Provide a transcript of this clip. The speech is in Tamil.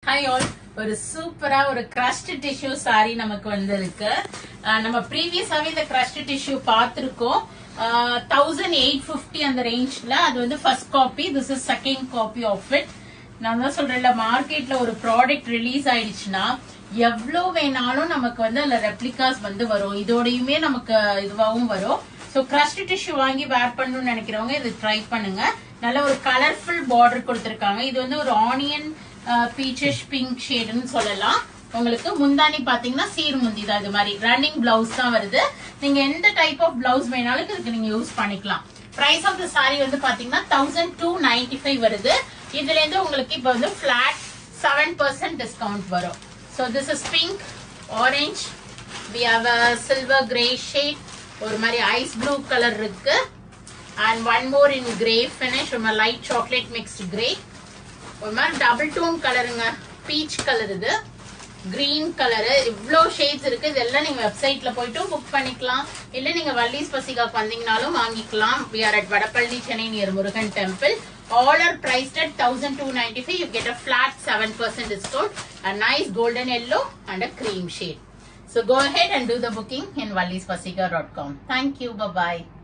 ஹாய் ஆல் ஒரு சூப்பரா ஒரு கிரஸ்ட் டிஷ்யூ சாரி நமக்கு வந்திருக்கு அஹ் நம்ம ப்ரீவியஸாவே இந்த கிரஸ்ட் டிஷ்யூ பார்த்திருக்கோம் தௌசண்ட் எயிட் பிப்டி அந்த ரேஞ்ச்ல அது வந்து first copy this is second copy of it நான் தான் சொல்றேன்ல மார்க்கெட்ல ஒரு ப்ராடக்ட் ரிலீஸ் ஆயிடுச்சுன்னா எவ்வளவு வேணாலும் நமக்கு வந்து அதுல ரெப்ளிகாஸ் வந்து வரும் இதோடையுமே நமக்கு இதுவாகவும் வரும் ஸோ கிரஸ்ட் டிஷ்யூ வாங்கி வேர் பண்ணணும்னு நினைக்கிறவங்க இது ட்ரை பண்ணுங்க நல்ல ஒரு கலர்ஃபுல் பார்டர் கொடுத்துருக்காங்க இது வந்து ஒரு ஆனியன் பீச்சஸ் பிங்க் ஷேடுன்னு சொல்லலாம் உங்களுக்கு முந்தானி பாத்தீங்கன்னா சீர் முந்தி தான் இது மாதிரி ரன்னிங் பிளவுஸ் தான் வருது நீங்க எந்த டைப் ஆஃப் பிளவுஸ் வேணாலும் இதுக்கு நீங்க யூஸ் பண்ணிக்கலாம் பிரைஸ் ஆஃப் த சாரி வந்து பாத்தீங்கன்னா தௌசண்ட் டூ நைன்டி ஃபைவ் வருது இதுல இருந்து உங்களுக்கு இப்ப வந்து பிளாட் செவன் பர்சன்ட் டிஸ்கவுண்ட் வரும் so this is pink orange we have silver grey shade ஒரு மாதிரி ஐஸ் ப்ளூ கலர் இருக்கு and one more in grey finish ஒரு மாதிரி லைட் சாக்லேட் மிக்ஸ்ட் கிரே ஒரு மாதிரி டபுள் டோன் கலருங்க பீச் கலர் இது கிரீன் கலரு இவ்வளோ ஷேட்ஸ் இருக்கு இதெல்லாம் நீங்க வெப்சைட்ல போயிட்டு புக் பண்ணிக்கலாம் இல்ல நீங்க வள்ளிஸ் பசிகாக்கு வந்தீங்கனாலும் வாங்கிக்கலாம் we are at Vadapalani Chennai near Murugan temple all are priced at 1295 you get a flat 7% discount a nice golden yellow and a cream shade so go ahead and do the booking in wallispasika.com thank you bye bye